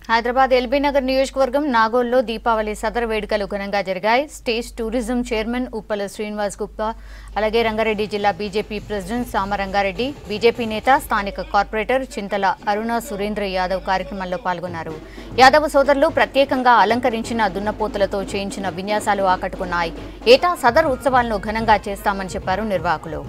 Hyderabad LB Nagar నియోజకవర్గం నాగోల్లో దీపావళి సదర్ వేడుకలు ఘనంగా జరిగాయి state tourism chairman Uppala Srinivas Gupta అలాగే రంగారెడ్డి జిల్లా బీజేపీ ప్రెసిడెంట్ సామ రంగారెడ్డి బీజేపీ నేత స్థానిక కార్పొరేటర్ చింతల అరుణ సురేంద్ర యాదవ్ కార్యక్రమంలో పాల్గొన్నారు యాదవ్ సోదరులు ప్రత్యేకంగా అలంకరించిన దున్నపోతులతో చేయించిన విన్యాసాలు ఆకట్టుకున్నాయి ఏటా సదర్ ఉత్సవాలను ఘనంగా చేస్తామని చెప్పారు నిర్వాహకులు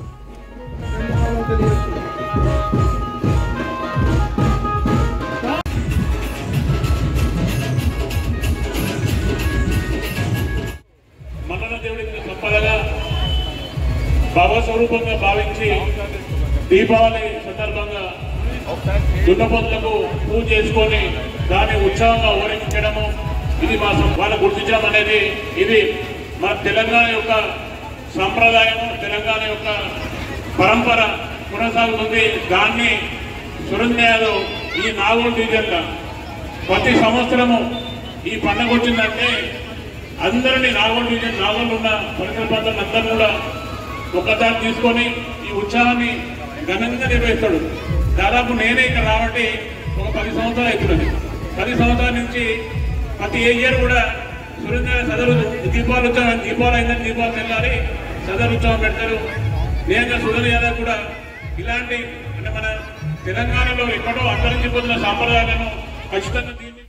మండల దేవుడికి సంపదగా భావస్వరూపంగా భావించి దీపావళి సందర్భంగా దున్నపోతులకు పూజ చేసుకొని దాన్ని ఉత్సవంగా ఊరించడము ఇది మా సం- వాళ్ళు గుర్తించడం అనేది ఇది మన తెలంగాణ యొక్క సంప్రదాయము తెలంగాణ యొక్క పరంపర కొనసాగుతుంది దాన్ని సురేంద్ర యాదవ్ ఈ నాగోల్ డివిజన్లో ప్రతి సంవత్సరము ఈ పండుగ వచ్చిందంటే అందరినీ నాగోల్ డివిజన్ నాగోల్ ఉన్న పరిసర ప్రాంతాలను అందరూ కూడా ఒకదారి తీసుకొని ఈ ఉత్సవాన్ని ఘనంగా నిర్వహిస్తాడు దాదాపు నేనే ఇక్కడ రాబట్టి ఒక పది సంవత్సరాలు అవుతున్నది పది సంవత్సరాల నుంచి ప్రతి ఇయర్ కూడా సురేంద్ర సదరు దీపావళి ఉత్సవం దీపావళి అయిందని దీపావళి తెల్లారి సదరు ఉత్సవం పెడతారు నేను సురేంద్ర యాదవ్ కూడా ఇలాంటి అంటే మన తెలంగాణలో ఎక్కడో అంతరించిపోతున్న సాంప్రదాయాలను ఖచ్చితంగా దీన్ని